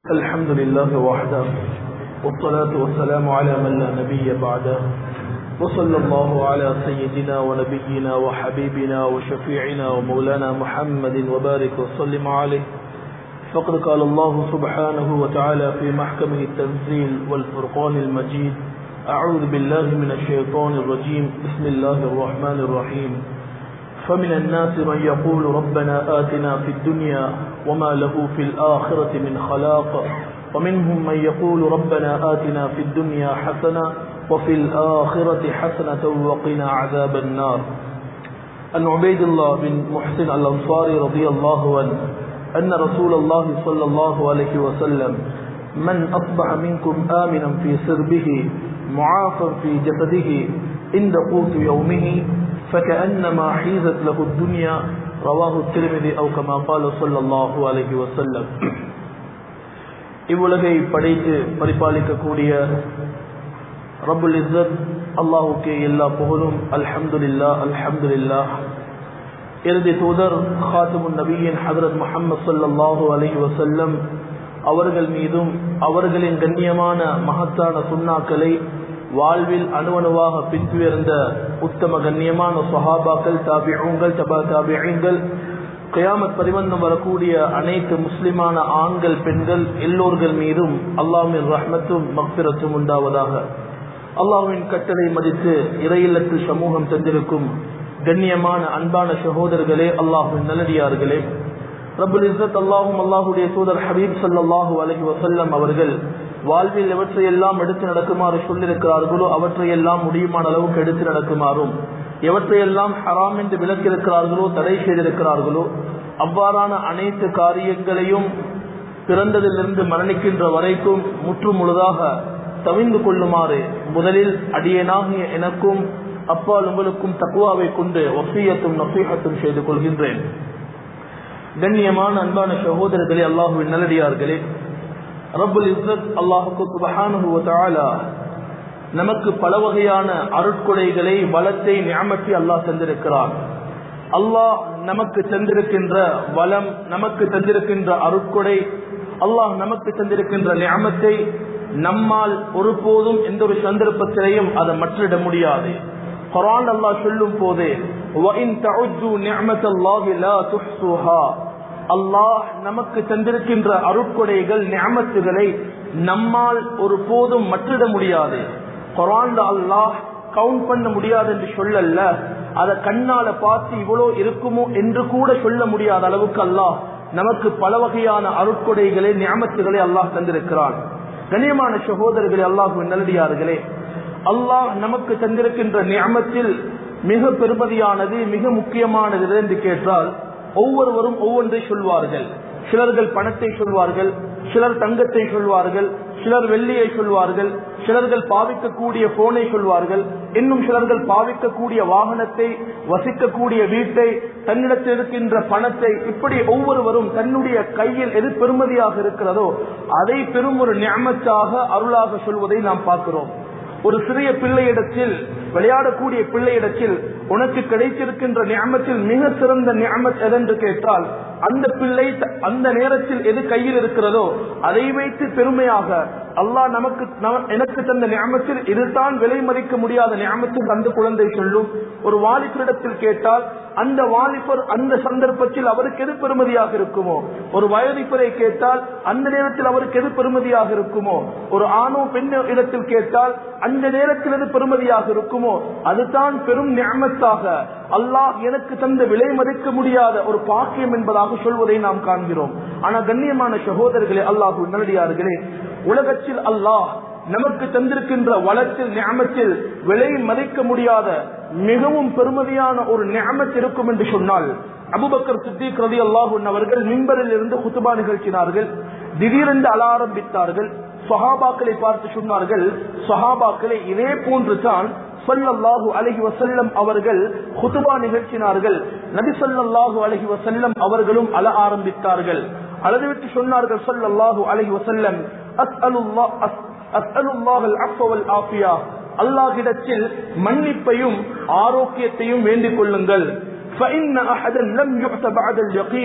الحمد لله وحده والصلاة والسلام على من لا نبي بعده وصلى الله على سيدنا ونبينا وحبيبنا وشفيعنا ومولانا محمد وبارك وسلم عليه فقد قال الله سبحانه وتعالى في محكمه التنزيل والفرقان المجيد أعوذ بالله من الشيطان الرجيم بسم الله الرحمن الرحيم فمن الناس من يقول ربنا آتنا في الدنيا وما له في الآخرة من خلاق ومنهم من يقول ربنا آتنا في الدنيا حسنة وفي الآخرة حسنة وقنا عذاب النار أن عبيد الله بن محسن الأنصاري رضي الله عنه أن رسول الله صلى الله عليه وسلم من أصبح منكم آمنا في سربه معافا في جسده عند قوت يومه فكأنما حيزت له الدنيا رواه الترمذي أو كما قال صلى الله عليه وسلم இவ்வுலகை படைத்து பரிபாலிக்கக்கூடிய ரபுல் இஸ்ஸத் அல்லாஹுக்கே எல்லா புகழும் அல்ஹம்துலில்லா அல்ஹம்துலில்லா இறுதி தூதர் ஹாத்திமுன் நபியின் ஹதரத் முஹம்மது சல்லாஹூ அலஹி வசல்லம் அவர்கள் மீதும் அவர்களின் கண்ணியமான மகத்தான சுண்ணாக்களை வாழ்வில் அணுவணுவாக பின்துயர்ந்த உத்தம கண்ணியமான சஹாபாக்கள் தாபியூங்கள் தபா தாபியங்கள் கயாமத் பதிவந்தம் வரக்கூடிய அனைத்து முஸ்லிமான ஆண்கள் பெண்கள் எல்லோர்கள் மீதும் அல்லாமின் ரஹ்மத்தும் மக்பிரத்தும் உண்டாவதாக அல்லாஹுவின் கட்டளை மதித்து இறையில்லத்தில் சமூகம் தந்திருக்கும் கண்ணியமான அன்பான சகோதரர்களே அல்லாஹுவின் நல்லடியார்களே ரபுல் இஸ்ஸத் அல்லாஹும் அல்லாஹுடைய தூதர் ஹபீப் சல்லாஹூ அலஹி வசல்லம் அவர்கள் வாழ்வில் எவற்றையெல்லாம் எடுத்து நடக்குமாறு சொல்லியிருக்கிறார்களோ அவற்றையெல்லாம் முடியுமான அளவுக்கு எடுத்து நடக்குமாறும் எவற்றையெல்லாம் ஹராம் என்று விளக்கியிருக்கிறார்களோ தடை செய்திருக்கிறார்களோ அவ்வாறான அனைத்து காரியங்களையும் பிறந்ததிலிருந்து மரணிக்கின்ற வரைக்கும் முற்று முழுதாக தவிந்து கொள்ளுமாறு முதலில் அடியனாகிய எனக்கும் அப்பால் உங்களுக்கும் தக்குவாவை கொண்டு ஒசியத்தும் நசீகத்தும் செய்து கொள்கின்றேன் கண்ணியமான அன்பான சகோதரர்களே அல்லாஹுவின் நல்லடியார்களே ரபுல் இஸ்ரத் அல்லாஹுக்கு சுபஹானுவ நமக்கு பல வகையான அருட்கொடைகளை வளத்தை ஞாபகத்தை அல்லாஹ் தந்திருக்கிறார் அல்லாஹ் நமக்கு தந்திருக்கின்ற வளம் நமக்கு தந்திருக்கின்ற அருட்கொடை அல்லாஹ் நமக்கு தந்திருக்கின்ற ஞாபகத்தை நம்மால் ஒருபோதும் எந்த ஒரு சந்தர்ப்பத்திலையும் அதை மற்றிட முடியாது குரான் அல்லாஹ் சொல்லும் போது அல்லாஹ் நமக்கு தந்திருக்கின்ற அருட்கொடைகள் ஞாபகத்துகளை நம்மால் ஒரு போதும் மற்றிட முடியாது குரான் அல்லாஹ் கவுண்ட் பண்ண முடியாது என்று சொல்லல அதை கண்ணால பார்த்து இவ்வளோ இருக்குமோ என்று கூட சொல்ல முடியாத அளவுக்கு அல்லாஹ் நமக்கு பல வகையான அருட்கொடைகளை ஞாபகத்துகளை அல்லாஹ் தந்திருக்கிறான் கண்ணியமான சகோதரர்களே அல்லாஹ் நல்லடியார்களே அல்லாஹ் நமக்கு தந்திருக்கின்ற நியமத்தில் மிக பெருமதியானது மிக முக்கியமானது என்று கேட்டால் ஒவ்வொருவரும் ஒவ்வொன்றை சொல்வார்கள் சிலர்கள் பணத்தை சொல்வார்கள் சிலர் தங்கத்தை சொல்வார்கள் சிலர் வெள்ளியை சொல்வார்கள் சிலர்கள் பாவிக்கக்கூடிய போனை சொல்வார்கள் இன்னும் சிலர்கள் பாவிக்கக்கூடிய வாகனத்தை வசிக்கக்கூடிய வீட்டை தன்னிடத்தில் இருக்கின்ற பணத்தை இப்படி ஒவ்வொருவரும் தன்னுடைய கையில் எது பெருமதியாக இருக்கிறதோ அதை பெரும் ஒரு ஞாபகத்தாக அருளாக சொல்வதை நாம் பார்க்கிறோம் ஒரு சிறிய பிள்ளையிடத்தில் விளையாடக்கூடிய பிள்ளையிடத்தில் உனக்கு கிடைத்திருக்கின்ற ஞாபகத்தில் மிக சிறந்த ஞாபகம் எதென்று கேட்டால் அந்த பிள்ளை அந்த நேரத்தில் எது கையில் இருக்கிறதோ அதை வைத்து பெருமையாக அல்லாஹ் நமக்கு எனக்கு தந்த ஞாபகத்தில் இதுதான் விலை மதிக்க முடியாத ஞாபகத்தில் அந்த குழந்தை சொல்லும் ஒரு வாலிபரிடத்தில் கேட்டால் அந்த வாலிபர் அந்த சந்தர்ப்பத்தில் அவருக்கு எது பெருமதியாக இருக்குமோ ஒரு வயதிப்பரை கேட்டால் அந்த நேரத்தில் அவருக்கு எது பெருமதியாக இருக்குமோ ஒரு ஆணோ பெண் இடத்தில் கேட்டால் அந்த நேரத்தில் எது பெருமதியாக இருக்குமோ அதுதான் பெரும் ஞாபகத்தாக அல்லாஹ் எனக்கு தந்த விலை மதிக்க முடியாத ஒரு பாக்கியம் என்பதாக சொல்வதை நாம் காண்கிறோம் ஆனா கண்ணியமான சகோதரர்களே அல்லாஹு நல்லடியார்களே உலகத்தில் அல்லாஹ் நமக்கு தந்திருக்கின்ற வளத்தில் ஞாபகத்தில் விலை மதிக்க முடியாத மிகவும் பெருமதியான ஒரு ஞாபகம் இருக்கும் என்று சொன்னால் அபுபக்கர் சித்திக் ரதி அல்லாஹூன் அவர்கள் மின்பரில் இருந்து குத்துபா நிகழ்த்தினார்கள் திடீரென்று அல ஆரம்பித்தார்கள் சஹாபாக்களை பார்த்து சொன்னார்கள் சஹாபாக்களை இதே போன்று தான் சொல்லல்லாஹு அலஹி வசல்லம் அவர்கள் குத்துபா நிகழ்த்தினார்கள் நபி சொல்லல்லாஹு அலஹி வசல்லம் அவர்களும் அல ஆரம்பித்தார்கள் அழுதுவிட்டு சொன்னார்கள் சொல்லல்லாஹு அலஹி வசல்லம் அல்லாஹிடத்தில் மன்னிப்பையும் ஆரோக்கியத்தையும் வேண்டிக் கொள்ளுங்கள் فإن أحدا لم يعت بعد اليقين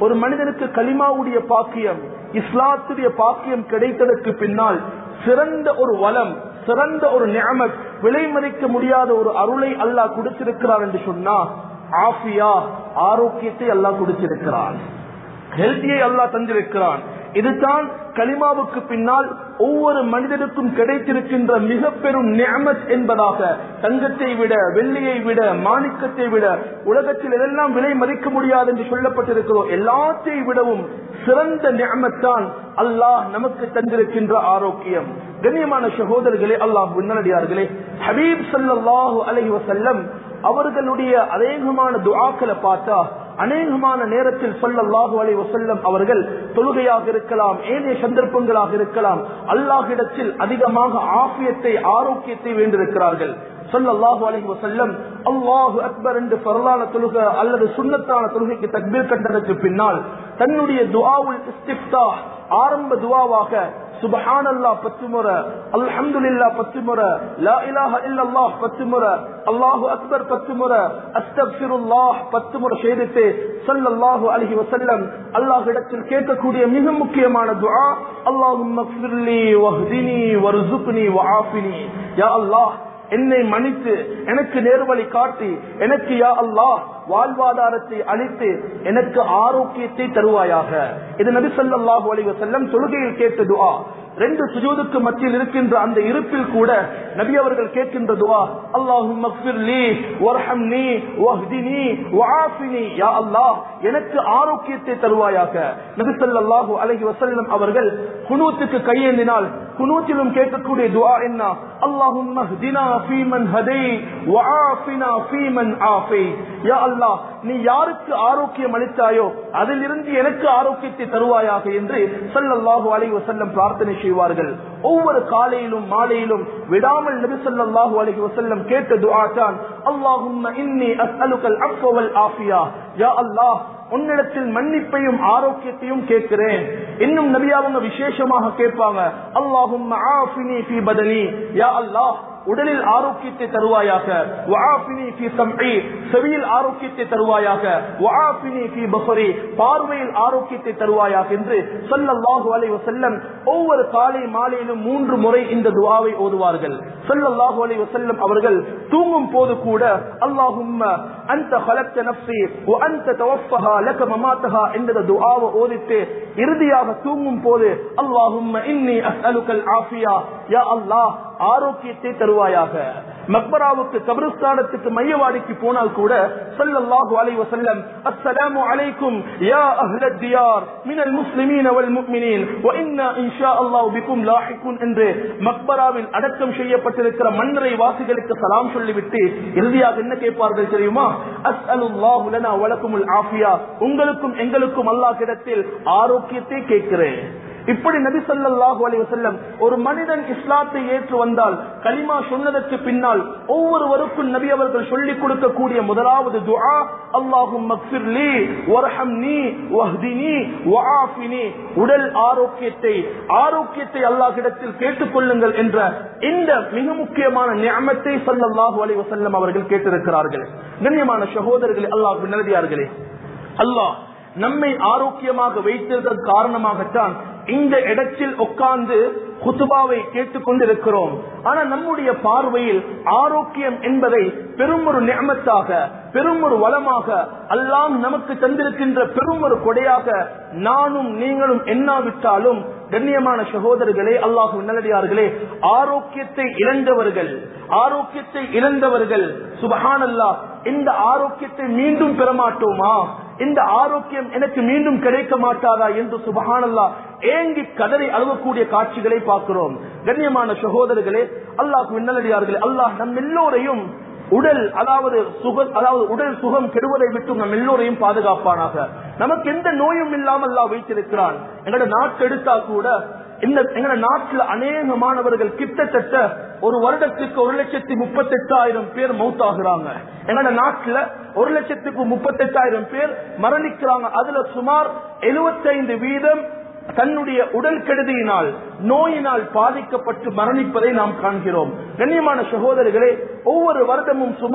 ஒரு மனிதனுக்கு கலிமாவுடைய பாக்கியம் இஸ்லாத்துடைய பாக்கியம் கிடைத்ததற்கு பின்னால் சிறந்த ஒரு வளம் சிறந்த ஒரு நியமத் விலை மதிக்க முடியாத ஒரு அருளை அல்லாஹ் கொடுத்திருக்கிறார் என்று சொன்னா ஆஃபியா ஆரோக்கியத்தை அல்லாஹ் கொடுத்திருக்கிறான் ஹெல்த்தியை அல்லாஹ் தந்திருக்கிறான் இதுதான் கலிமாவுக்கு பின்னால் ஒவ்வொரு மனிதனுக்கும் கிடைத்திருக்கின்ற மிக பெரும் நியமத் என்பதாக தங்கத்தை விட வெள்ளியை விட மாணிக்கத்தை விட உலகத்தில் எதெல்லாம் விலை மதிக்க முடியாது என்று சொல்லப்பட்டிருக்கிறோம் எல்லாத்தை விடவும் சிறந்த நியமத்தான் அல்லாஹ் நமக்கு தந்திருக்கின்ற ஆரோக்கியம் கண்ணியமான சகோதரர்களே அல்லாஹ் உன்னடியார்களே ஹபீப் சல்லாஹூ அலஹி வசல்லம் அவர்களுடைய அநேகமான துஆக்களை பார்த்தா அநேகமான நேரத்தில் சொல்லல்லாஹு அலை வசல்லம் அவர்கள் தொழுகையாக இருக்கலாம் ஏனைய சந்தர்ப்பங்களாக இருக்கலாம் அல்லாஹிடத்தில் அதிகமாக ஆபியத்தை ஆரோக்கியத்தை வேண்டியிருக்கிறார்கள் சொல்லல்லாஹு அலைஹி வசல்லம் அல்லாஹு அக்பர் என்று பரலான தொழுக அல்லது சுண்ணத்தான தொழுகைக்கு தக்பீர் கண்டதற்கு பின்னால் தன்னுடைய துஆவுல் இஸ்திஃப்தா ஆரம்ப துவாவாக சுபஹான் அல்லா பத்து முறை அல்ஹம்துலில்லா பத்து முறை லா இலாஹ இல்லல்லாஹ் பத்து முறை அல்லாஹு அக்பர் பத்து முறை அஸ்தக்ஃபிருல்லாஹ் பத்து முறை செய்துட்டு ஸல்லல்லாஹு அலைஹி வஸல்லம் அல்லாஹ் இடத்தில் கேட்கக்கூடிய மிக முக்கியமான துஆ அல்லாஹும்ம ஃபிர்லி வஹ்தினி வர்சுக்னி வஆஃபினி யா அல்லாஹ் என்னை மன்னித்து எனக்கு நேர்வழி காட்டி எனக்கு யா அல்லாஹ் வாழ்வாதாரத்தை அளித்து எனக்கு ஆரோக்கியத்தை தருவாயாக இது நபி ஸல்லல்லாஹு அலைஹி வஸல்லம் தொழுகையில் கேட்ட துஆ ரெண்டு சுஜூதுக்கு மத்தியில் இருக்கின்ற அந்த இருப்பில் கூட நபி அவர்கள் கேட்கின்ற துஆ அல்லாஹும்ம ஃபிர்லி வர்ஹம்னி வஹ்தினி வஆஃபினி யா அல்லாஹ் எனக்கு ஆரோக்கியத்தை தருவாயாக நபி ஸல்லல்லாஹு அலைஹி வஸல்லம் அவர்கள் குனூத்துக்கு கையேந்தினால் குனூத்திலும் கேட்கக்கூடிய துஆ என்ன அல்லாஹும்ம ஹ்தினா ஃபீமன் ஹதை வஆஃபினா ஃபீமன் ஆஃபி யா அல்லாஹ் நீ யாருக்கு ஆரோக்கியம் அளித்தாயோ அதிலிருந்து எனக்கு ஆரோக்கியத்தை தருவாயாக என்று ஸல்லல்லாஹு அலைஹி வஸல்லம் பிரார்த்தனை செய்வார்கள் ஒவ்வொரு காலையிலும் மாலையிலும் விடாமல் நபி ஸல்லல்லாஹு அலைஹி வஸல்லம் கேட்ட துஆ தான் அல்லாஹும்ம இன்னி அஸ்அலுகல் அஃவ வல் ஆஃபியா யா அல்லாஹ் உன்னிடத்தில் மன்னிப்பையும் ஆரோக்கியத்தையும் கேட்கிறேன் இன்னும் நபி அவங்க விசேஷமாக கேட்பாங்க அல்லாஹும் ஆஃபினி ஃபி பதனி யா அல்லாஹ் உடலில் ஆரோக்கியத்தை தருவாயாக வஆஃபினி ஃபி சம்இ செவியில் ஆரோக்கியத்தை தருவாயாக வஆஃபினி ஃபி பஸரி பார்வையில் ஆரோக்கியத்தை தருவாயாக என்று ஸல்லல்லாஹு அலைஹி வஸல்லம் ஒவ்வொரு காலை மாலையிலும் மூன்று முறை இந்த துஆவை ஓதுவார்கள் ஸல்லல்லாஹு அலைஹி வஸல்லம் அவர்கள் தூங்கும் போது கூட அல்லாஹும்ம அன்த خلقت نفسي وانت توفها لك مماتها என்ற துஆவை ஓதிட்டு இறுதியாக தூங்கும் போது அல்லாஹும்ம இன்னி அஸ்அலுக்கல் ஆஃபியா யா அல்லாஹ் ஆரோக்கியத்தை தருவாயாக மக்பராவுக்கு கபிரஸ்தானத்துக்கு மையவாடிக்கு போனால் கூட ஸல்லல்லாஹு அலைஹி வஸல்லம் அஸ்ஸலாமு அலைக்கும் யா அஹ்ல தியார் மினல் முஸ்லிமீன வல் முஃமினீன் வ இன்னா இன்ஷா அல்லாஹ் பிக்கும் லாஹிகுன் என்று மக்பராவில் அடக்கம் செய்யப்பட்டிருக்கிற மன்னரை வாசிகளுக்கு சலாம் சொல்லிவிட்டு இறுதியாக என்ன கேட்பார்கள் தெரியுமா அஸ்அலுல்லாஹு லனா வலக்குமுல் ஆஃபியா உங்களுக்கும் எங்களுக்கும் அல்லாஹ் கிடத்தில் ஆரோக்கியத்தை கேட்கிறேன் இப்படி நபி ஸல்லல்லாஹு அலைஹி வஸல்லம் ஒரு மனிதன் இஸ்லாத்தை ஏற்று வந்தால் கலிமா சொன்னதற்கு பின்னால் ஒவ்வொருவருக்கும் நபி அவர்கள் சொல்லிக் கொடுக்கக்கூடிய முதலாவது துஆ அல்லாஹும் மக்ஃபிர்லி வர்ஹம்னி வஹ்தினி வஆஃபினி உடல் ஆரோக்கியத்தை ஆரோக்கியத்தை அல்லாஹ்விடத்தில் கேட்டுக்கொள்ளுங்கள் என்ற இந்த மிக முக்கியமான நியமத்தை ஸல்லல்லாஹு அலைஹி வஸல்லம் அவர்கள் கேட்டிருக்கிறார்கள் கண்ணியமான சகோதரர்களே அல்லாஹ் நல்லடியார்களே அல்லாஹ் நம்மை ஆரோக்கியமாக வைத்திருந்தது காரணமாகத்தான் இந்த இடத்தில் உட்கார்ந்து குத்துபாவை கேட்டுக் கொண்டிருக்கிறோம் ஆனா நம்முடைய பார்வையில் ஆரோக்கியம் என்பதை பெரும் ஒரு நியமத்தாக பெரும் ஒரு வளமாக அல்லாம் நமக்கு தந்திருக்கின்ற பெரும் ஒரு கொடையாக நானும் நீங்களும் எண்ணாவிட்டாலும் கண்ணியமான சகோதரர்களே அல்லாஹு நல்லடியார்களே ஆரோக்கியத்தை இழந்தவர்கள் ஆரோக்கியத்தை இழந்தவர்கள் சுபஹான் அல்லாஹ் இந்த ஆரோக்கியத்தை மீண்டும் பெறமாட்டோமா இந்த ஆரோக்கியம் எனக்கு மீண்டும் கிடைக்க மாட்டாதா என்று சுபஹானல்லா ஏங்கி கதறி அழுவக்கூடிய காட்சிகளை பார்க்கிறோம் கண்ணியமான சகோதரர்களே அல்லாஹ் நல்லடியார்களே அல்லாஹ் நம் எல்லோரையும் உடல் அதாவது சுக அதாவது உடல் சுகம் கெடுவதை விட்டு நம் எல்லோரையும் பாதுகாப்பானாக நமக்கு எந்த நோயும் இல்லாமல் அல்லாஹ் வைத்திருக்கிறான் எங்களோட நாட்டு எடுத்தா கூட இந்த எங்க நாட்டுல அநேக மாணவர்கள் கிட்டத்தட்ட ஒரு வருடத்துக்கு ஒரு லட்சத்தி முப்பத்தி எட்டாயிரம் பேர் மவுத்தாகிறாங்க எங்களோட நாட்டுல ஒரு லட்சத்துக்கு முப்பத்தி எட்டாயிரம் பேர் மரணிக்கிறாங்க அதுல சுமார் எழுபத்தைந்து வீதம் தன்னுடைய உடல் கெடுதியினால் நோயினால் பாதிக்கப்பட்டு மரணிப்பதை நாம் காண்கிறோம் கண்ணியமான சகோதரர்களே ஒவ்வொரு வருடமும் சுமார்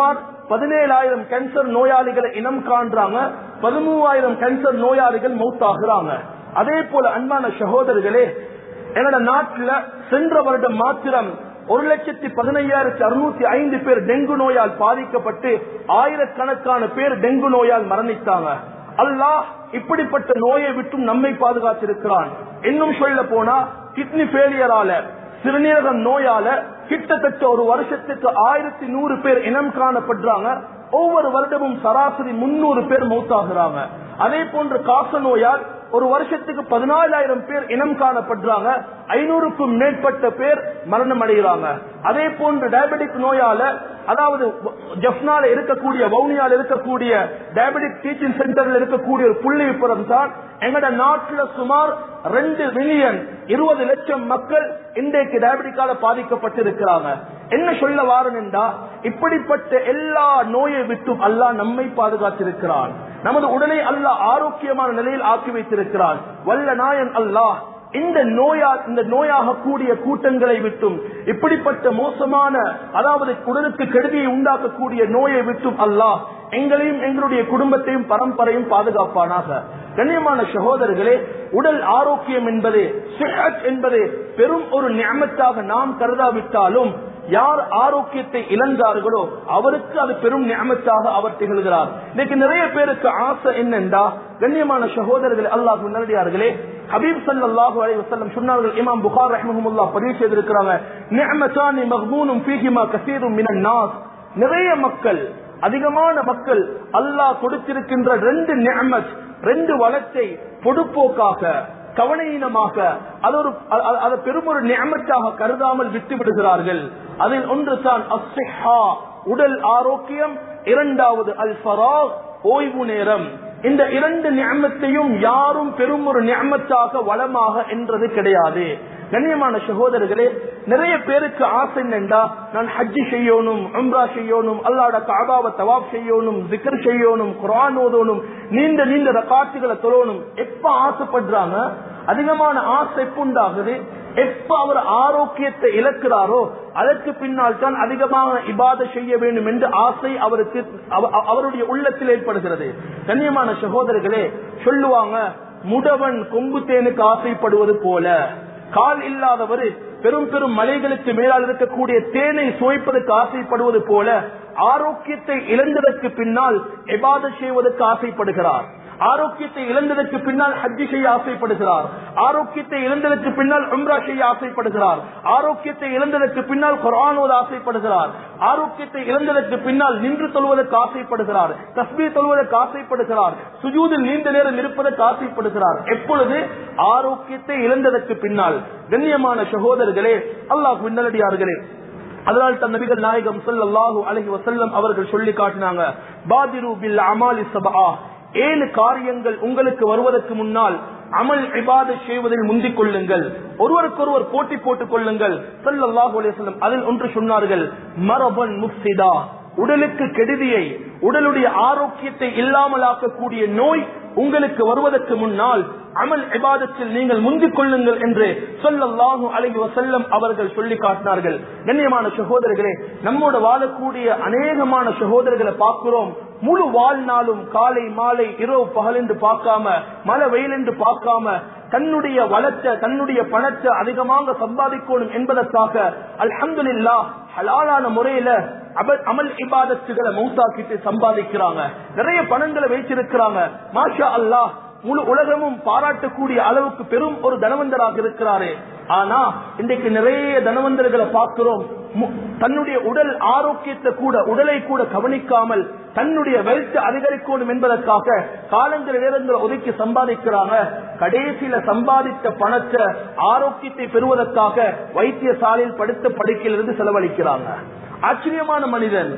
பதினேழாயிரம் கேன்சர் நோயாளிகளை இனம் காண்றாங்க பதிமூவாயிரம் கேன்சர் நோயாளிகள் மௌத்தாகிறாங்க அதே போல அன்பான சகோதரர்களே என்னோட நாட்டுல சென்ற வருடம் மாத்திரம் ஒரு லட்சத்தி பதினையாயிரத்தி அறுநூத்தி ஐந்து பேர் டெங்கு நோயால் பாதிக்கப்பட்டு ஆயிரக்கணக்கான பேர் டெங்கு நோயால் மரணித்தாங்க அல்லாஹ் இப்படிப்பட்ட நோயை விட்டும் நம்மை பாதுகாத்திருக்கிறான் இன்னும் சொல்ல போனா கிட்னி ஃபெயிலியரால சிறுநீரகம் நோயால கிட்டத்தட்ட ஒரு வருஷத்துக்கு ஆயிரத்தி நூறு பேர் இனம் காணப்படுறாங்க ஒவ்வொரு வருடமும் சராசரி முன்னூறு பேர் மௌத்தாகிறாங்க அதே போன்று காச நோயால் ஒரு வருஷத்துக்கு பதினாலாயிரம் பேர் இனம் காணப்படுறாங்க ஐநூறுக்கும் மேற்பட்ட பேர் மரணம் அடைகிறாங்க அதே போன்று டயபெட்டிக் நோயால அதாவது ஜப்னால இருக்கக்கூடிய வவுனியால இருக்கக்கூடிய டயபெட்டிக் டீச்சிங் சென்டர்ல இருக்கக்கூடிய ஒரு புள்ளி விபரம் தான் எங்கட நாட்டுல சுமார் ரெண்டு மில்லியன் இருபது லட்சம் மக்கள் இன்றைக்கு டயபெட்டிக்கால பாதிக்கப்பட்டிருக்கிறாங்க என்ன சொல்ல வாரன்டா இப்படிப்பட்ட எல்லா நோயை விட்டும் அல்லாஹ் நம்மை பாதுகாத்திருக்கிறான் நமது உடலை அல்லாஹ் ஆரோக்கியமான நிலையில் ஆக்கி வைத்திருக்கிறான் வல்ல நாயன் அல்லாஹ் இந்த நோயா இந்த நோயாக கூடிய கூட்டங்களை விட்டும் இப்படிப்பட்ட மோசமான அதாவது உடலுக்கு கெடுதியை உண்டாக்கக்கூடிய நோயை விட்டும் அல்லாஹ் எங்களையும் எங்களுடைய குடும்பத்தையும் பரம்பரையும் பாதுகாப்பானாக கண்ணியமான சகோதரர்களே உடல் ஆரோக்கியம் என்பது சிஹத் என்பது பெரும் ஒரு ஞாபகத்தாக நாம் கருதாவிட்டாலும் யார் ஆரோக்கியத்தை இழந்தார்களோ அவருக்கு அது பெரும் ஞாபகத்தாக அவர் திகழ்கிறார் இன்னைக்கு நிறைய பேருக்கு ஆசை என்னென்றா கண்ணியமான சகோதரர்கள் அல்லாஹ் நல்லடியார்களே ஹபீப் சல்லாஹூ அலைஹி வஸல்லம் சொன்னார்கள் இமாம் புகார் ரஹ்மஹுல்லாஹ் பதிவு செய்திருக்கிறாங்க நிஅமதானி மக்பூனும் ஃபீஹிமா கஸீரும் மினன் நாஸ் நிறைய மக்கள் அதிகமான மக்கள் அல்லாஹ் கொடுத்திருக்கின்ற ரெண்டு நிஅமத் ரெண்டு வளத்தை பொடுப்போக்காக கவனையினமாக அது ஒரு அதை பெரும் ஒரு நியமத்தாக கருதாமல் விட்டு விடுகிறார்கள் அதில் ஒன்று தான் அஸ்ஸிஹா உடல் ஆரோக்கியம் இரண்டாவது அல் ஃபராக் ஓய்வு நேரம் இந்த இரண்டு நியமத்தையும் யாரும் பெரும் ஒரு நியமத்தாக வளமாக என்றது கிடையாது கண்ணியமான சகோதரர்களே நிறைய பேருக்கு ஆசை என்னண்டா நான் ஹஜ்ஜி செய்யணும் உம்ரா செய்யணும் அல்லாட காபாவை தவாப் செய்யணும் ஜிக்கர் செய்யணும் குரான் ஓதணும் நீண்ட நீண்ட ரக்காட்சிகளை தொழணும் எப்ப ஆசைப்படுறாங்க அதிகமான ஆசை எப்ப உண்டாகுது எப்ப அவர் ஆரோக்கியத்தை இழக்கிறாரோ அதற்கு பின்னால் தான் அதிகமாக இபாத செய்ய வேண்டும் என்று ஆசை அவருக்கு அவருடைய உள்ளத்தில் ஏற்படுகிறது கண்ணியமான சகோதரர்களே சொல்லுவாங்க முடவன் கொம்பு தேனுக்கு ஆசைப்படுவது போல கால் இல்லாதவர் பெரும் பெரும் மலைகளுக்கு மேலால் இருக்கக்கூடிய தேனை சுவைப்பதற்கு ஆசைப்படுவது போல ஆரோக்கியத்தை இழந்ததற்கு பின்னால் எபாத செய்வதற்கு ஆசைப்படுகிறார் ஆரோக்கியத்தை இழந்ததற்கு பின்னால் ஹஜ்ஜி செய்ய ஆசைப்படுகிறார் ஆரோக்கியத்தை இழந்ததற்கு பின்னால் உம்ரா செய்ய ஆசைப்படுகிறார் ஆரோக்கியத்தை இழந்ததற்கு பின்னால் குரானோது ஆசைப்படுகிறார் ஆரோக்கியத்தை இழந்ததற்கு பின்னால் நின்று தொழுவதற்கு ஆசைப்படுகிறார் தஸ்மீர் தொழுவதற்கு ஆசைப்படுகிறார் சுஜூதில் நீண்ட நேரம் இருப்பதற்கு ஆசைப்படுகிறார் எப்பொழுது ஆரோக்கியத்தை இழந்ததற்கு பின்னால் கண்ணியமான சகோதரர்களே அல்லாஹ் பின்னலடியார்களே அதனால் தன் நபிகள் நாயகம் ஸல்லல்லாஹு அலைஹி வஸல்லம் அவர்கள் சொல்லி காட்டினாங்க பாதிரு பில் அமாலி சபா ஏழு காரியங்கள் உங்களுக்கு வருவதற்கு முன்னால் அமல் இபாத செய்வதில் முந்திக் கொள்ளுங்கள் ஒருவருக்கொருவர் போட்டி போட்டுக் கொள்ளுங்கள் ஸல்லல்லாஹு அலைஹி வஸல்லம் அதில் ஒன்று சொன்னார்கள் மரபன் முஃப்சிதா உடலுக்கு கெடுதியை உடலுடைய ஆரோக்கியத்தை இல்லாமலாக்கக்கூடிய நோய் உங்களுக்கு வருவதற்கு முன்னால் அமல் இபாதத்தில் நீங்கள் முந்திக் கொள்ளுங்கள் என்று சொல்லல்லாஹு அலைஹி வசல்லம் அவர்கள் சொல்லி காட்டினார்கள் கண்ணியமான சகோதரர்களே நம்மோட வாழக்கூடிய அநேகமான சகோதரர்களை பார்க்கிறோம் முழு வாழ்நாளும் காலை மாலை இரவு பகல் என்று பார்க்காம மழை வெயில் என்று பார்க்காம தன்னுடைய வளத்தை தன்னுடைய பணத்தை அதிகமாக சம்பாதிக்கணும் என்பதற்காக அல்ஹம்துலில்லா ஹலாலான முறையில அமல் இபாதத்துகளை மௌத்தாக்கிட்டு சம்பாதிக்கிறாங்க நிறைய பணங்களை வைத்திருக்கிறாங்க மாஷா அல்லாஹ் முழு உலகமும் பாராட்டக்கூடிய அளவுக்கு பெரும் ஒரு தனவந்தராக இருக்கிறாரு ஆனா இன்றைக்கு நிறைய தனவந்தர்களை பார்க்கிறோம் தன்னுடைய உடல் ஆரோக்கியத்தை கூட உடலை கூட கவனிக்காமல் தன்னுடைய வெல்த் அதிகரிக்கணும் என்பதற்காக காலங்கள் நேரங்களை ஒதுக்கி சம்பாதிக்கிறாங்க கடைசியில சம்பாதித்த பணத்தை ஆரோக்கியத்தை பெறுவதற்காக வைத்தியசாலையில் படுத்த படுக்கையிலிருந்து செலவழிக்கிறாங்க ஆச்சரியமான மனிதன்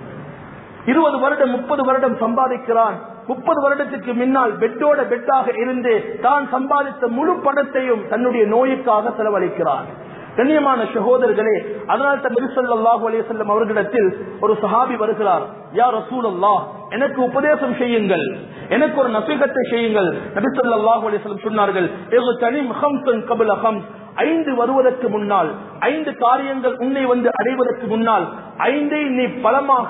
இருபது வருடம் முப்பது வருடம் சம்பாதிக்கிறான் முப்பது வருடத்துக்கு முன்னால் பெட்டோட பெட்டாக இருந்து தான் சம்பாதித்த முழு பணத்தையும் தன்னுடைய நோய்க்காக செலவழிக்கிறான் கண்ணியமான சகோதரர்களே அதனால் தன் நபிசல்லாஹு அலையம் அவர்களிடத்தில் ஒரு சஹாபி வருகிறார் யார் ரசூல் அல்லாஹ் எனக்கு உபதேசம் செய்யுங்கள் எனக்கு ஒரு நசீகத்தை செய்யுங்கள் நபிசல்லாஹு அலையம் சொன்னார்கள் ஐந்து வருவதற்கு முன்னால் ஐந்து காரியங்கள் உன்னை வந்து அடைவதற்கு முன்னால் ஐந்தை நீ பலமாக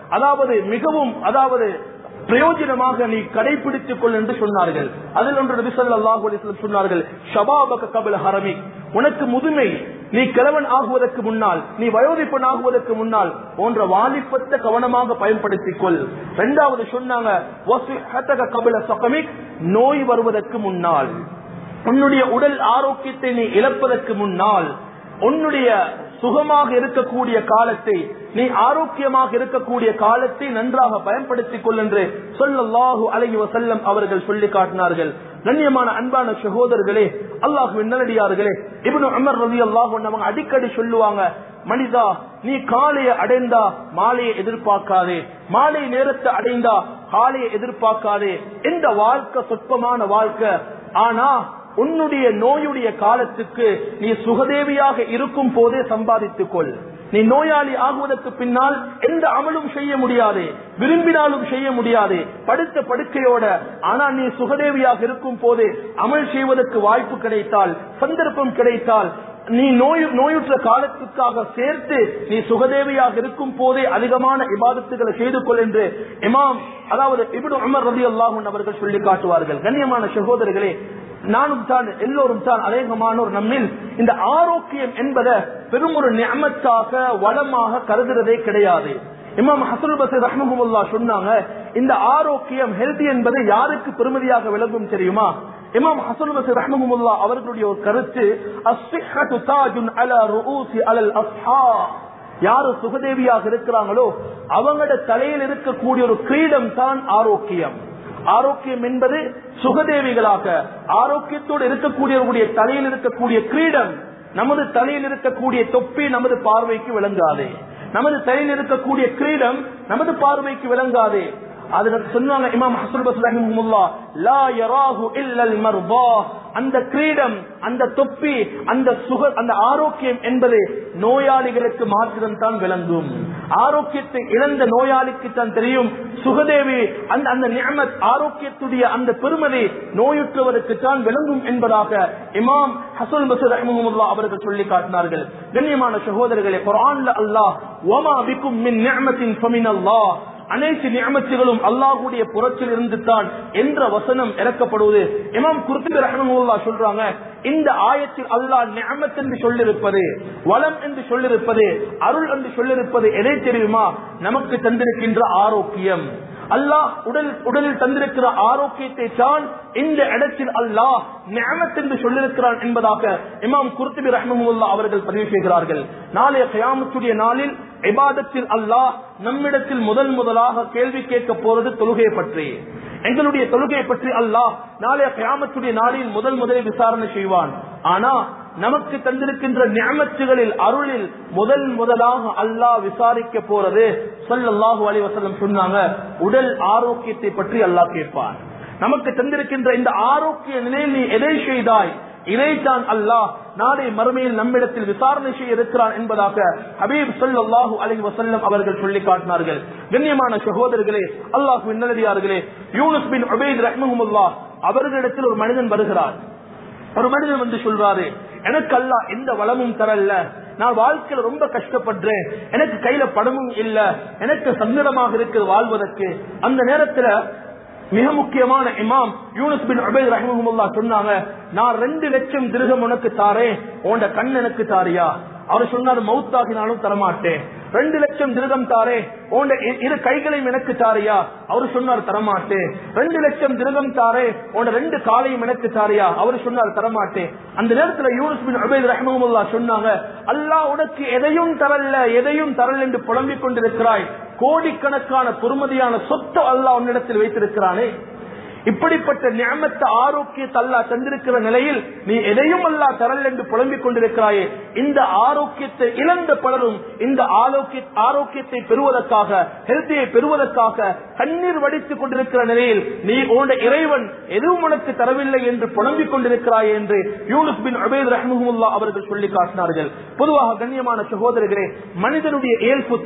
அதாவது மிகவும் அதாவது பிரயோஜனமாக நீ கடைபிடித்துக் கொள் என்று சொன்னார்கள் அதில் ஒன்று நபி ஸல்லல்லாஹு அலைஹி வஸல்லம் சொன்னார்கள் ஷபாபக கபில ஹரமி உனக்கு முதுமை நீ கிழவன் ஆகுவதற்கு முன்னால் நீ வயோதிப்பன் ஆகுவதற்கு முன்னால் போன்ற வாலிபத்தை கவனமாக பயன்படுத்திக் கொள் இரண்டாவது சொன்னாங்க வசிஹதக கபில சகமிக் நோய் வருவதற்கு முன்னால் உன்னுடைய உடல் ஆரோக்கியத்தை நீ இழப்பதற்கு முன்னால் உன்னுடைய சுகமாக இருக்கக்கூடிய காலத்தை நீ ஆரோக்கியமாக இருக்கக்கூடிய காலத்தை நன்றாக பயன்படுத்திக் கொள் என்று சொல்லல்லாஹு அலைஹி வஸல்லம் அவர்கள் சொல்லி காட்டினார்கள் கண்ணியமான அன்பான சகோதரர்களே அல்லாஹுவின் நல்லடியார்களே இப்னு உமர் ரலியல்லாஹு அன்ஹு அவங்க அடிக்கடி சொல்லுவாங்க மனிதா நீ காலையை அடைந்தா மாலையை எதிர்பார்க்காதே மாலை நேரத்தை அடைந்தா காலையை எதிர்பார்க்காதே இந்த வாழ்க்கை சொற்பமான வாழ்க்கை ஆனா உன்னுடைய நோயுடைய காலத்துக்கு நீ சுகதேவியாக இருக்கும் போதே சம்பாதித்துக் கொள் நீ நோயாளி ஆகுவதற்கு பின்னால் எந்த அமலும் செய்ய முடியாது விரும்பினாலும் செய்ய முடியாது படுத்த படுக்கையோட ஆனா நீ சுகதேவியாக இருக்கும் போதே அமல் செய்வதற்கு வாய்ப்பு கிடைத்தால் சந்தர்ப்பம் கிடைத்தால் நீ நோய் நோயுற்ற காலத்துக்காக சேர்த்து நீ சுகதேவியாக இருக்கும் போதே அதிகமான இபாதத்துகளை செய்து கொள் என்று இமாம் அதாவது இப்னு உமர் ரலியல்லாஹு அவர்கள் சொல்லி காட்டுவார்கள் கண்ணியமான சகோதரர்களே நானும் தான் எல்லோரும் தான் அநேகமானோர் நம்மில் இந்த ஆரோக்கியம் என்பதை பெரும் ஒரு நியமத்தாக வளமாக கருதுறதே கிடையாது இமாம் ஹசனுல் பசீர் ரஹ்மஹுல்லா சொன்னாங்க இந்த ஆரோக்கியம் ஹெல்தி என்பது யாருக்கு பெருமதியாக விளங்கும் தெரியுமா இமாம் ஹசனுல் பசீர் ரஹ்மஹுல்லா அவர்களுடைய ஒரு கருத்து அஸ்ஸிஹத்து தாஜுன் அலா ருஊசி அலல் அஸ்ஹா யாரு சுகதேவியாக இருக்கிறாங்களோ அவங்களோட தலையில் இருக்கக்கூடிய ஒரு கிரீடம் தான் ஆரோக்கியம் ஆரோக்கியம் என்பது சுகதேவிகளாக ஆரோக்கியத்தோடு இருக்கக்கூடியவர்களுடைய தலையில் இருக்கக்கூடிய கிரீடம் நமது தலையில் இருக்கக்கூடிய தொப்பி நமது பார்வைக்கு விளங்காது நமது தலையில் இருக்கக்கூடிய கிரீடம் நமது பார்வைக்கு விளங்காது அதுல சொன்னாங்க இமாம் ஹசன் பஸ் ரஹிமுல்லா லா யராஹு இல்லல் மர்பா அந்த கிரீடம் அந்த தொப்பி அந்த சுக அந்த ஆரோக்கியம் என்பது நோயாளிகளுக்கு மாத்திரம் தான் விளங்கும் ஆரோக்கியத்தை இழந்த நோயாளிக்கு தான் தெரியும் சுகதேவி அந்த அந்த நியமத் ஆரோக்கியத்துடைய அந்த பெருமதி நோயுற்றவருக்கு தான் விளங்கும் என்பதாக இமாம் ஹசன் பஸ் ரஹிமுல்லா அவர்கள் சொல்லி காட்டினார்கள் கண்ணியமான சகோதரர்களே குரான்ல அல்லாஹ் ஒமா பிக்கும் மின் நியமத்தின் ஃபமின் அல்லாஹ் அனைத்து நியமத்துகளும் அல்லாஹுடைய புறத்தில் இருந்து தான் என்ற வசனம் இறக்கப்படுவது இமாம் குர்த்தி ரஹமுல்லா சொல்றாங்க இந்த ஆயத்தில் அல்லாஹ் நியமத் என்று சொல்லிருப்பது வளம் என்று சொல்லிருப்பது அருள் என்று சொல்லிருப்பது எதை தெரியுமா நமக்கு தந்திருக்கின்ற ஆரோக்கியம் அல்லாஹ் உடல் உடலில் தந்திருக்கிற ஆரோக்கியத்தை தான் இந்த இடத்தில் அல்லாஹ் நியமத் என்று சொல்லிருக்கிறான் என்பதாக இமாம் குர்த்துபி ரஹமுல்லா அவர்கள் பதிவு செய்கிறார்கள் நாளைய கயாமத்துடைய நாளில் இபாதத்தில் அல்லாஹ் நம்மிடத்தில் முதல் முதலாக கேள்வி கேட்க போறது தொழுகை பற்றி எங்களுடைய தொழுகை பற்றி அல்லாஹ் நாளைய கயாமத்துடைய நாளில் முதல் முதலில் விசாரணை செய்வான் ஆனா நமக்கு தந்திருக்கின்ற ஞாமத்துகளில் அருளில் முதல் முதலாக அல்லாஹ் விசாரிக்க போறது சொல்லல்லாஹு அலி வசல்லம் சொன்னாங்க உடல் ஆரோக்கியத்தை பற்றி அல்லாஹ் கேட்பான் நமக்கு தந்திருக்கின்ற இந்த ஆரோக்கிய நிலையில் நீ எதை செய்தாய் இதைத்தான் அல்லாஹ் நாளை மறுமையில் நம்மிடத்தில் விசாரணை செய்ய இருக்கிறான் என்பதாக ஹபீப் சொல்லாஹு அலி வசல்லம் அவர்கள் சொல்லி காட்டினார்கள் கண்ணியமான சகோதரர்களே அல்லாஹு நல்லடியார்களே யூனுஸ் பின் அபேத் ரஹ்மஹமுல்லா அவர்களிடத்தில் ஒரு மனிதன் வருகிறார் ஒரு மனிதன் வந்து சொல்றாரு எனக்கு அல்ல எந்த வளமும் தரல நான் வாழ்க்கையில ரொம்ப கஷ்டப்படுறேன் எனக்கு கையில பணமும் இல்ல எனக்கு சங்கடமாக இருக்குது வாழ்வதற்கு அந்த நேரத்துல மிக முக்கியமான இமாம் யூனுஸ் பின் அபேத் ரஹமுல்லா சொன்னாங்க நான் ரெண்டு லட்சம் திருகம் உனக்கு தாரேன் உன்ட கண் எனக்கு தாரியா அவர் சொன்னார் மவுத்தாகினாலும் தரமாட்டேன் ரெண்டு லட்சம் திருகம் தாரே உன்ட இரு கைகளையும் எனக்கு தாரியா அவர் சொன்னார் தரமாட்டேன் ரெண்டு லட்சம் திருகம் தாரே உன்ட ரெண்டு காலையும் எனக்கு தாரியா அவர் சொன்னார் தரமாட்டேன் அந்த நேரத்துல யூனுஸ் பின் அபேத் ரஹமுல்லா சொன்னாங்க அல்லாஹ் உனக்கு எதையும் தரல எதையும் தரல என்று புலம்பிக் கொண்டிருக்கிறாய் கோடிக்கணக்கான பொறுமதியான சொத்து அல்லாஹ் உன்னிடத்தில் வைத்திருக்கிறானே இப்படிப்பட்ட ஞாபத்த ஆரோக்கியத்தை அல்லா தந்திருக்கிற நிலையில் நீ எதையும் அல்லா தரல் என்று புலம்பிக் கொண்டிருக்கிறாயே இந்த ஆரோக்கியத்தை இழந்த பலரும் இந்த ஆரோக்கிய ஆரோக்கியத்தை பெறுவதற்காக ஹெல்த்தியை பெறுவதற்காக கண்ணீர் வடித்துக் கொண்டிருக்கிற நிலையில் நீ உன்னுடைய இறைவன் எதுவும் உனக்கு தரவில்லை என்று புலம்பிக் கொண்டிருக்கிறாய் என்று யூனுஸ் பின் அபேத் ரஹமுல்லா அவர்கள் சொல்லி காட்டினார்கள் பொதுவாக கண்ணியமான சகோதரர்களே மனிதனுடைய இயல்பு தான்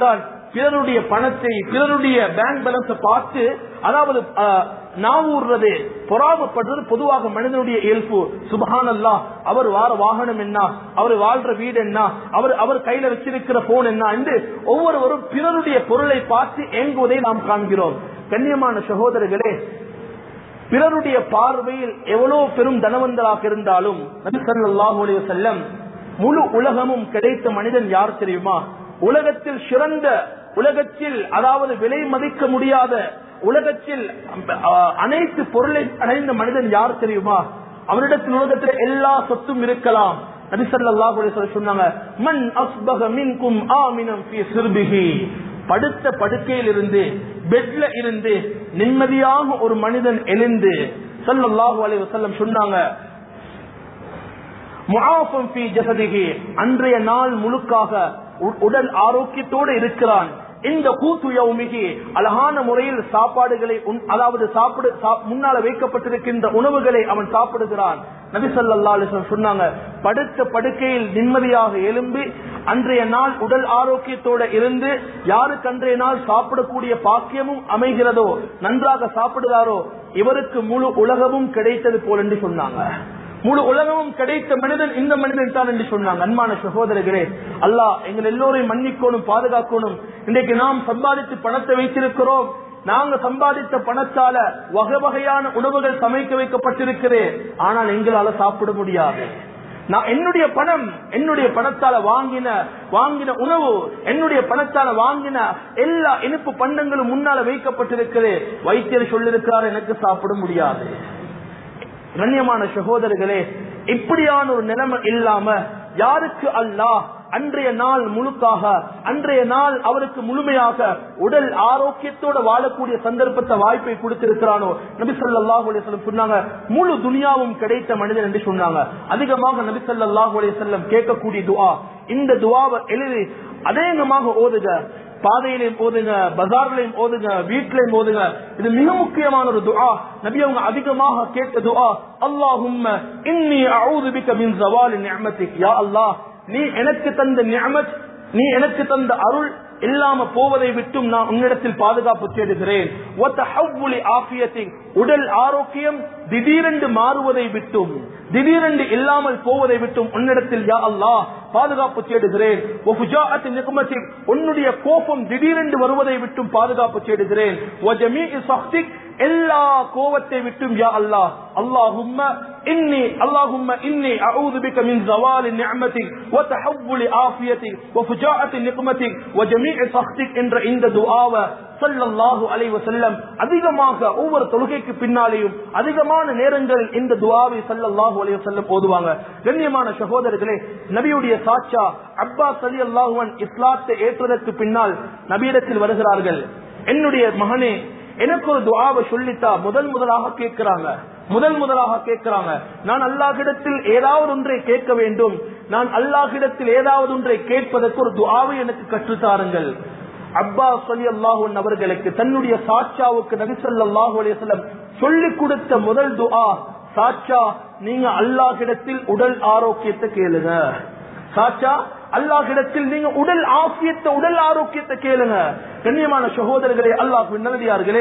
பிறருடைய பணத்தை பிறருடைய பேங்க் பேலன்ஸை பார்த்து அதாவது அஹ், நாவூர்றது பொறாமப்படுறது பொதுவாக மனிதனுடைய இயல்பு சுபஹான் அல்லாஹ் அவர் வார வாகனம் என்ன அவர் வாழ்ற வீடு என்ன அவர் அவர் கையில வச்சிருக்கிற போன் என்ன என்று ஒவ்வொருவரும் பிறருடைய பொருளை பார்த்து ஏங்குவதை நாம் காண்கிறோம் கண்ணியமான சகோதரர்களே பிறருடைய பார்வையில் எவ்வளவு பெரும் தனவந்தராக இருந்தாலும் நபி ஸல்லல்லாஹு அலைஹி வஸல்லம் முழு உலகமும் கிடைத்த மனிதன் யார் தெரியுமா உலகத்தில் சிறந்த உலகத்தில் அதாவது விலை மதிக்க முடியாத உலகத்தில் அஹ், அனைத்து பொருளை அடைந்த மனிதன் யார் தெரியுமா அவரிடத்தில் உலகத்தில் எல்லா சொத்தும் இருக்கலாம் நபி ஸல்லல்லாஹு அலைஹி வஸல்லம் சொன்னாங்க மன் அஸ்பக மின்கும் ஆமினம் ஃபீ சிர்பிஹி படுத்த படுக்கையில் இருந்து பெட்ல இருந்து நிம்மதியாக ஒரு மனிதன் எழுந்து ஸல்லல்லாஹு அலைஹி வஸல்லம் சொன்னாங்க முஆஃபம் ஃபீ ஜஸதிஹி அன்றைய நாள் முழுக்காக உ- உடல் ஆரோக்கியத்தோடு இருக்கிறான் இந்த கூத்து யௌமிகி அழகான முறையில் சாப்பாடுகளை உண்- அதாவது சாப்பிடு சா- முன்னால வைக்கப்பட்டிருக்கின்ற உணவுகளை அவன் சாப்பிடுகிறான் நபி ஸல்லல்லாஹு அலைஹி வஸல்லம் சொன்னாங்க படுத்த படுக்கையில் நிம்மதியாக எழும்பி அன்றைய நாள் உடல் ஆரோக்கியத்தோட இருந்து யாருக்கு அன்றைய நாள் சாப்பிடக்கூடிய பாக்கியமும் அமைகிறதோ நன்றாக சாப்பிடுகிறாரோ இவருக்கு முழு உலகமும் கிடைத்தது போல் என்று சொன்னாங்க முழு உலகமும் கிடைத்த மனிதன் இந்த மனிதன் தான் என்று சொன்னாங்க அன்பான சகோதரர்களே அல்லாஹ் எங்கள் எல்லோரையும் மன்னிக்கணும் பாதுகாக்கணும் இன்றைக்கு நாம் சம்பாதித்து பணத்தை வைத்திருக்கிறோம் நாங்க சம்பாதித்த பணத்தால வகை வகையான உணவுகள் சமைக்க வைக்கப்பட்டிருக்கிறது ஆனால் எங்களால சாப்பிட முடியாது நான் என்னுடைய பணம் என்னுடைய பணத்தால வாங்கின வாங்கின உணவு என்னுடைய பணத்தால வாங்கின எல்லா இனிப்பு பண்டங்களும் முன்னால வைக்கப்பட்டிருக்கிறது வைத்தியர் சொல்லிருக்கிறார் எனக்கு சாப்பிட முடியாது கண்ணியமான சகோதரர்களே இப்படியான ஒரு நிலைமை இல்லாம யாருக்கு அல்லாஹ் அன்றைய நாள் முழுக்காக அன்றைய நாள் அவருக்கு முழுமையாக உடல் ஆரோக்கியத்தோட வாழக்கூடிய சந்தர்ப்பத்தை வாய்ப்பை கொடுத்திருக்கிறானோ நபி ஸல்லல்லாஹு அலைஹி வஸல்லம் சொன்னாங்க முழு துனியாவும் கிடைத்த மனிதன் என்று சொன்னாங்க அதிகமாக நபி ஸல்லல்லாஹு அலைஹி வஸல்லம் கேட்கக்கூடிய துஆ இந்த துஆவை எழுதி அநேகமாக ஓதுக பாதையிலையும் ஓதுங்க பஜார்லையும் ஓதுங்க வீட்டிலையும் ஓதுங்க இது மிக முக்கியமான ஒரு துஆ நபி அவங்க அதிகமாக கேட்ட துஆ அல்லாஹும்ம இன்னி அஊது பிக மின் ஜவாலி நிஅமத்திக் யா அல்லாஹ் நீ எனக்கு தந்த நிஅமத் நீ எனக்கு தந்த அருள் இல்லாம போவதை விட்டும் நான் உன்னிடத்தில் பாதுகாப்பு தேடுகிறேன் ஒத்தஹவ்வுலி ஆஃபியத்தின் உடல் ஆரோக்கியம் திடீரென்று மாறுவதை விட்டும் திடீரென்று இல்லாமல் போவதை விட்டும் உன்னிடத்தில் யா அல்லாஹ் பாதுகாப்பு தேடுகிறேன் ஒஃபுஜாஅத்தின் நிகுமத்தின் உன்னுடைய கோபம் திடீரென்று வருவதை விட்டும் பாதுகாப்பு தேடுகிறேன் ஒஜமீஇ சக்திக் எல்லா கோபத்தை விட்டும் யா அல்லாஹ் அல்லாஹும்ம இன்னி அல்லாஹும்ம இன்னி அஊது பிக மின் ஜவாலி நிஅமத்திக் وتحول ஆஃபியத்திக் وفجاءة நிகுமத்திக் وجميع சக்திக் என்ற இந்த துஆவை ஸல்லல்லாஹு அலைஹி வஸல்லம் அதிகமாக ஒவ்வொரு தொழுகைக்கு பின்னாலேயும் அதிகமான நேரங்களில் இந்த துஆவை ஸல்லல்லாஹு அலைஹி வஸல்லம் ஓதுவாங்க கண்ணியமான சகோதரர்களே நபியுடைய சாச்சா அப்பாஸ் ரலியல்லாஹு அன்ஹு இஸ்லாத்தை ஏற்றதற்கு பின்னால் நபியிடத்தில் வருகிறார்கள் என்னுடைய மகனே எனக்கு ஒரு துஆவை சொல்லித்தா முதல் முதலாக கேட்கிறாங்க முதல் முதலாக கேட்கிறாங்க நான் அல்லாஹ்விடத்தில் ஏதாவது ஒன்றை கேட்க வேண்டும் நான் அல்லாஹ்விடத்தில் ஏதாவது ஒன்றை கேட்பதற்கு ஒரு துஆவை எனக்கு கற்றுத்தாருங்கள் அப்பா சொல்லி அல்லாஹூன் அவர்களுக்கு தன்னுடைய சாட்சாவுக்கு நபி ஸல்லல்லாஹு அலைஹி வஸல்லம் சொல்லிக் கொடுத்த முதல் துஆ சாட்சா நீங்க அல்லாஹ்விடத்தில் உடல் ஆரோக்கியத்தை கேளுங்க சாட்சா அல்லாஹ்விடத்தில் நீங்க உடல் ஆசியத்தை உடல் ஆரோக்கியத்தை கேளுங்க கண்ணியமான சகோதரர்களே அல்லாஹ் நல்லதியார்களே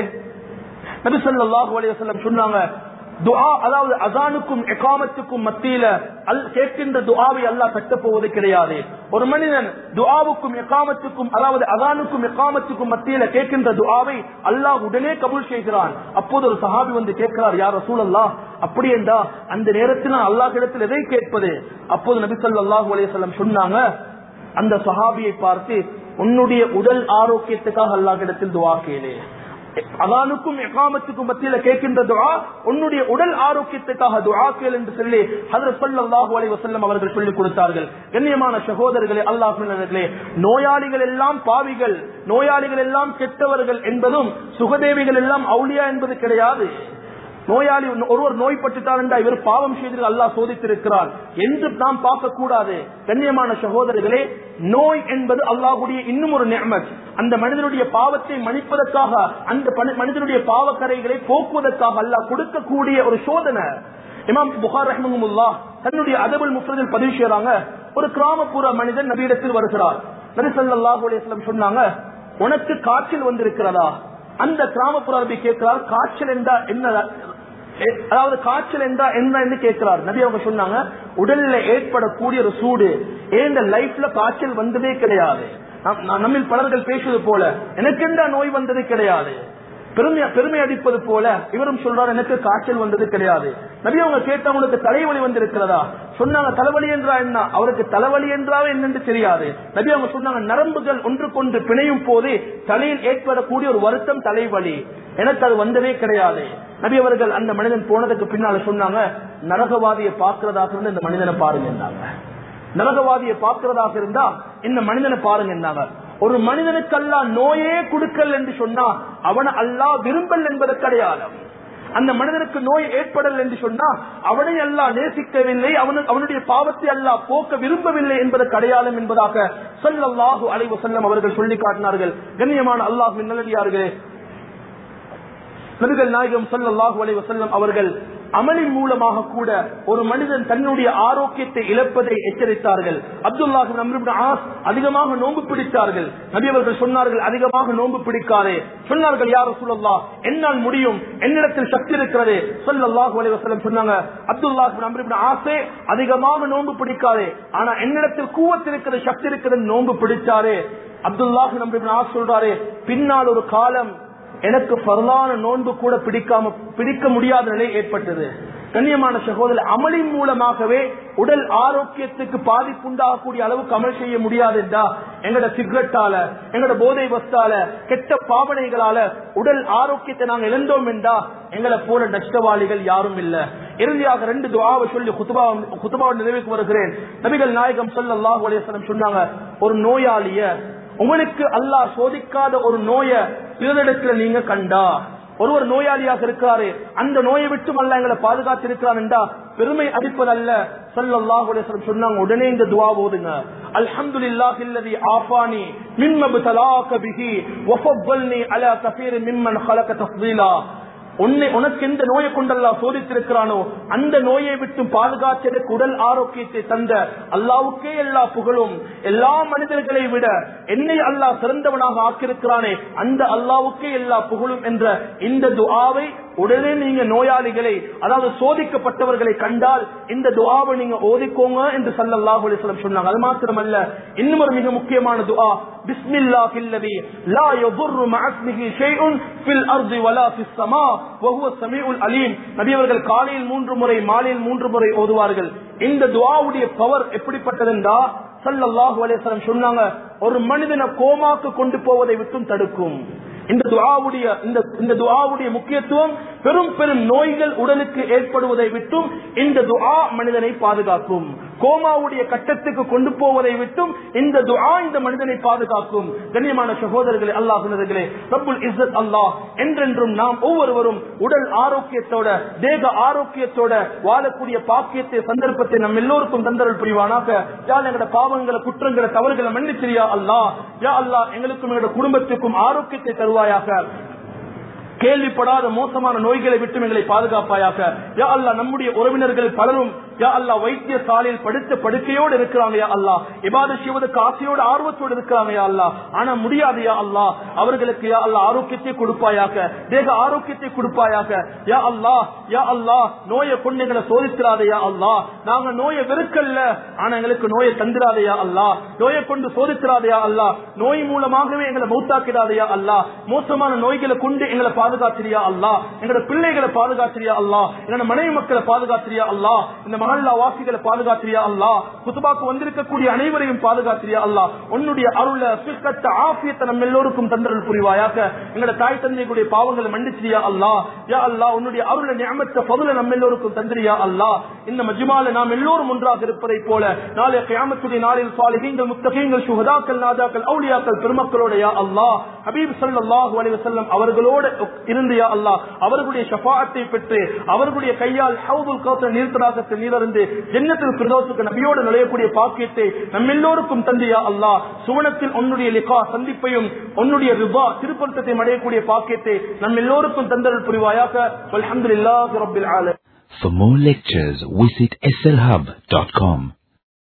நபி ஸல்லல்லாஹு அலைஹி வஸல்லம் சொன்னாங்க துஆ அதாவது அசானுக்கும் எகாமத்துக்கும் மத்தியில அல் கேட்கின்ற துஆவை அல்லாஹ் கட்ட போவது கிடையாது ஒரு மனிதன் துஆவுக்கும் எகாமத்துக்கும் அதாவது அசானுக்கும் எகாமத்துக்கும் மத்தியில கேட்கின்ற துஆவை அல்லாஹ் உடனே கபூல் செய்கிறான் அப்போது ஒரு சஹாபி வந்து கேட்கிறார் யார் ரசூலல்லாஹ் அப்படி என்றா அந்த நேரத்தில் நான் அல்லாஹ்விடத்தில் எதை கேட்பது அப்போது நபி ஸல்லல்லாஹு அலைஹி வஸல்லம் சொன்னாங்க அந்த சஹாபியை பார்த்து உன்னுடைய உடல் ஆரோக்கியத்துக்காக அல்லாஹ்விடத்தில் துஆ கேளு அதானுக்கும் எகாமத்துக்கும் மத்தியில கேட்கின்ற துஆ உன்னுடைய உடல் ஆரோக்கியத்துக்காக துஆ கேள் என்று சொல்லி ஹதரத் ஸல்லல்லாஹு அலைஹி வஸல்லம் அவர்கள் சொல்லிக் கொடுத்தார்கள் கண்ணியமான சகோதரர்களே அல்லாஹ்வினர்களே நோயாளிகள் எல்லாம் பாவிகள் நோயாளிகள் எல்லாம் கெட்டவர்கள் என்பதும் சுகதேவிகள் எல்லாம் அவுலியா என்பது கிடையாது நோயாளி ஒருவர் நோய்பட்டுட்டார் என்றால் இவர் பாவம் செய்து அல்லாஹ் சோதித்திருக்கிறார் என்று நாம் பார்க்க கூடாது கண்ணியமான சகோதரர்களே நோய் என்பது அல்லாஹுடைய இன்னும் ஒரு நியமத் அந்த மனிதனுடைய பாவத்தை மன்னிப்பதற்காக அந்த பணி- மனிதனுடைய பாவக்கரைகளை போக்குவதற்காக அல்லாஹ் கொடுக்கக்கூடிய ஒரு சோதனை இமாம் புகார் ரஹ்மஹமுல்லா தன்னுடைய அதபுல் முஃப்ரதில் பதிவு செய்யறாங்க ஒரு கிராமப்புற மனிதன் நபியிடத்தில் வருகிறார் நபி ஸல்லல்லாஹு அலைஹி வஸல்லம் சொன்னாங்க உனக்கு காய்ச்சல் வந்திருக்கிறதா அந்த கிராமப்புற அரபி கேட்கிறார் காய்ச்சல் என்றா என்ன எ- அதாவது காய்ச்சல் என்றா என்ன என்று கேட்கிறார் நபி அவங்க சொன்னாங்க உடல்ல ஏற்படக்கூடிய ஒரு சூடு ஏன் லைஃப்ல காய்ச்சல் வந்ததே கிடையாது நம்- நம்- நம்மில் பலர்கள் பேசுவது போல எனக்கு எந்த நோய் வந்தது கிடையாது பெருமை பெருமை அடிப்பது போல இவரும் சொல்றார் எனக்கு காய்ச்சல் வந்தது கிடையாது நபி அவங்க கேட்டவங்களுக்கு தலைவலி வந்திருக்கிறதா சொன்னாங்க தலைவலி என்றா என்ன அவருக்கு தலைவலி என்றாவே என்னென்று தெரியாது நபி அவங்க சொன்னாங்க நரம்புகள் ஒன்றுக்கொன்று பிணையும் போது தலையில் ஏற்படக்கூடிய ஒரு வருத்தம் தலைவலி எனக்கு அது வந்ததே கிடையாது நபி அவர்கள் அந்த மனிதன் போனதுக்கு பின்னால சொன்னாங்க நரகவாதியை பார்க்கிறதாக இருந்து இந்த மனிதனை பாருங்க நரகவாதியை பார்க்கிறதாக இருந்தா இந்த மனிதனை பாருங்க என்னாங்க ஒரு மனிதனுக்கு அல்லா நோயே கொடுக்கல் என்று சொன்னா அவனை அல்லா விரும்பல் என்பது அடையாளம் அந்த மனிதனுக்கு நோய் ஏற்படல் என்று சொன்னா அவனை அல்லா நேசிக்கவில்லை அவனு அவனுடைய பாவத்தை அல்லா போக்க விரும்பவில்லை என்பதற்கு அடையாளம் என்பதாக சொல்லல்லாஹு அலைவு செல்லம் அவர்கள் சொல்லி காட்டினார்கள் கண்ணியமான அல்லாஹுவின் நல்லடியார்களே நபிகள் நாயகம் ஸல்லல்லாஹு அலைஹி வஸல்லம் அவர்கள் அமலின் மூலமாக கூட ஒரு மனிதன் தன்னுடைய ஆரோக்கியத்தை இழப்பதை எச்சரித்தார்கள் Abdullah ibn Amr ibn As அதிகமாக நோன்பு பிடித்தார்கள் நபி அவர்கள் சொன்னார்கள் அதிகமாக நோன்பு பிடிக்காதே சொன்னார்கள் யார் ரசூலுல்லாஹ் என்னால் முடியும் என்னிடத்தில் சக்தி இருக்கிறது ஸல்லல்லாஹு அலைஹி வஸல்லம் சொன்னாங்க அப்துல்லாஹ் இப்னு அம்ர் இப்னு ஆஸே அதிகமாக நோன்பு பிடிக்காதே ஆனா என்னிடத்தில் கூவத் இருக்கிறது சக்தி இருக்கிறது நோன்பு பிடிச்சாரே Abdullah ibn Amr ibn As சொல்றாரே பின்னால் ஒரு காலம் எனக்கு பரலான நோன்பு கூட பிடிக்காம பிடிக்க முடியாத நிலை ஏற்பட்டது கண்ணியமான சகோதரர் அமலின் மூலமாகவே உடல் ஆரோக்கியத்துக்கு பாதிப்பு உண்டாகக்கூடிய அளவுக்கு அமல் செய்ய முடியாது என்றா எங்கட சிகரெட்டால எங்கட போதை வஸ்தால கெட்ட பாவனைகளால உடல் ஆரோக்கியத்தை நாங்க இழந்தோம் என்றா எங்களை போல நஷ்டவாளிகள் யாரும் இல்ல இறுதியாக ரெண்டு துவாவை சொல்லி குத்துபா குத்துபா நிறைவுக்கு வருகிறேன் நபிகள் நாயகம் ஸல்லல்லாஹு அலைஹி வஸல்லம் சொன்னாங்க ஒரு நோயாளிய உங்களுக்கு அல்லாஹ் சோதிக்காத ஒரு நோய பிறரிடத்துல நீங்க கண்டா ஒருவர் நோயாளியாக இருக்காரு அந்த நோயை விட்டும் அல்ல எங்களை பாதுகாத்து இருக்கிறான் என்றா பெருமை அடிப்பதல்ல ஸல்லல்லாஹு அலைஹி வஸல்லம் சொன்னாங்க உடனே இந்த துஆ ஓதுங்க அல்ஹம்துலில்லாஹி அல்லதி ஆஃபானி மிம்ம பதலாக பிஹி வஃபضلني على كثير ممن خلق تفضيلا உன்னை உனக்கு எந்த நோயை கொண்டல்லா சோதித்திருக்கிறானோ அந்த நோயை விட்டு பாதுகாத்ததற்கு உடல் ஆரோக்கியத்தை தந்த அல்லாவுக்கே எல்லா புகழும் எல்லா மனிதர்களை விட என்னை அல்லாஹ் சிறந்தவனாக ஆக்கியிருக்கிறானே அந்த அல்லாவுக்கே எல்லா புகழும் என்ற இந்த துஆவை உடனே நீங்க நோயாளிகளை அதாவது சோதிக்கப்பட்டவர்களை கண்டால் இந்த துஆவை நீங்க ஓதிக்கோங்க என்று சல்லல்லாஹு அலைஹி வஸல்லம் சொன்னாங்க அது மாத்திரமல்ல இன்னும் ஒரு மிக முக்கியமான துஆ பிஸ்மில்லாஹில்லதி லா யதுர்ரு மஅஸ்மிஹி ஷைஉன் ஃபில் அர்தி வலா ஃபிஸ் ஸமா வஹுவ ஸமீஉல் அலீம் நபி அவர்கள் காலையில் மூன்று முறை மாலையில் மூன்று முறை ஓதுவார்கள் இந்த துஆவுடைய பவர் எப்படிப்பட்டதென்றா ஸல்லல்லாஹு அலைஹி வஸல்லம் சொன்னாங்க ஒரு மனிதனை கோமாக்கு கொண்டு போவதை விட்டும் தடுக்கும் இந்த துஆவுடைய இந்த இந்த துஆவுடைய முக்கியத்துவம் பெரும் பெரும் நோய்கள் உடலுக்கு ஏற்படுவதை விட்டும் இந்த துஆ மனிதனை பாதுகாக்கும் கோமாவுடைய கட்டத்துக்கு கொண்டு போவதை விட்டும் இந்த துஆ இந்த மனிதனை பாதுகாக்கும் கண்ணியமான சகோதரர்களே அல்லாஹுனர்களே ரப்புல் இஸ்ஸத் அல்லாஹ் என்றென்றும் நாம் ஒவ்வொருவரும் உடல் ஆரோக்கியத்தோட தேக ஆரோக்கியத்தோட வாழக்கூடிய பாக்கியத்தை சந்தர்ப்பத்தை நம் எல்லோருக்கும் தந்தரல் புரிவானாக யா எங்களோட பாவங்களை குற்றங்களை தவறுகளை மன்னிச்சிரியா அல்லாஹ் யா அல்லாஹ் எங்களுக்கும் எங்களோட குடும்பத்துக்கும் ஆரோக்கியத்தை தருவாயாக கேள்விப்படாத மோசமான நோய்களை விட்டு எங்களை பாதுகாப்பாயாக யா அல்லா நம்முடைய உறவினர்கள் பலரும் யா அல்லா வைத்தியசாலையில் படுத்த படுக்கையோடு இருக்கிறாங்க யா அல்லா இபாத செய்வதற்கு ஆசையோடு ஆர்வத்தோடு இருக்கிறாங்க யா அல்லா ஆனா முடியாது யா அல்லா அவர்களுக்கு யா அல்லா ஆரோக்கியத்தை கொடுப்பாயாக தேக ஆரோக்கியத்தை கொடுப்பாயாக யா அல்லா யா அல்லா நோயை கொண்டு எங்களை சோதித்திராத யா அல்லா நாங்க நோயை வெறுக்கல்ல ஆனா எங்களுக்கு நோயை தந்திராத யா அல்லா நோயை கொண்டு சோதித்திராத யா அல்லா நோய் மூலமாகவே எங்களை மௌத்தாக்கிடாத யா அல்லா மோசமான நோய்களை கொண்டு எங்களை பாதுகாத்திரியா அல்லா எங்களோட பிள்ளைகளை பாதுகாத்திரியா அல்லா எங்களோட மனைவி மக்களை பாதுகாத்திரியா அல்லா இந்த மகல்லா வாசிகளை பாதுகாத்திரியா அல்லா குத்துபாக்கு வந்திருக்கக்கூடிய அனைவரையும் பாதுகாத்திரியா அல்லா உன்னுடைய அருள சிக்கத்த ஆபியத்தை நம்ம எல்லோருக்கும் தந்தரல் புரிவாயாக எங்களோட தாய் தந்தைகளுடைய பாவங்களை மன்னிச்சிரியா அல்லா யா அல்லா உன்னுடைய அருள ஞாபகத்தை பதுல நம்ம எல்லோருக்கும் தந்திரியா அல்லா இந்த மஜ்மால நாம் எல்லோரும் ஒன்றாக இருப்பதை போல நாளைய கியாமத்துடைய நாளில் சாலிஹீங்கள் முத்தகீங்கள் சுகதாக்கள் நாதாக்கள் அவுலியாக்கள் பெருமக்களோட யா அல்லா ஹபீப் ஸல்லல்லாஹு அலைஹி வஸல்லம் அவர்களோடு இருந்து யா அல்லாஹ் அவர்களுடைய ஷஃபாஅத்தை பெற்று அவர்களுடைய கையால் ஹவுதுல் கௌசர் நீர்த்தடாகத்தில் நீரிருந்து ஜன்னத்தில் பிரதோசுக்கு நபியோடு நுழையக்கூடிய பாக்கியத்தை நம்ம எல்லோருக்கும் தந்து யா அல்லாஹ் சுவனத்தில் உன்னுடைய லிகா சந்திப்பையும் உன்னுடைய ரிபா திருப்பத்தத்தை அடையக்கூடிய பாக்கியத்தை நம்ம எல்லோருக்கும் தந்தல் புரிவாயாக அல்ஹம்துலில்லாஹி ரப்பில் ஆலமீன் For more lectures, visit slhub.com.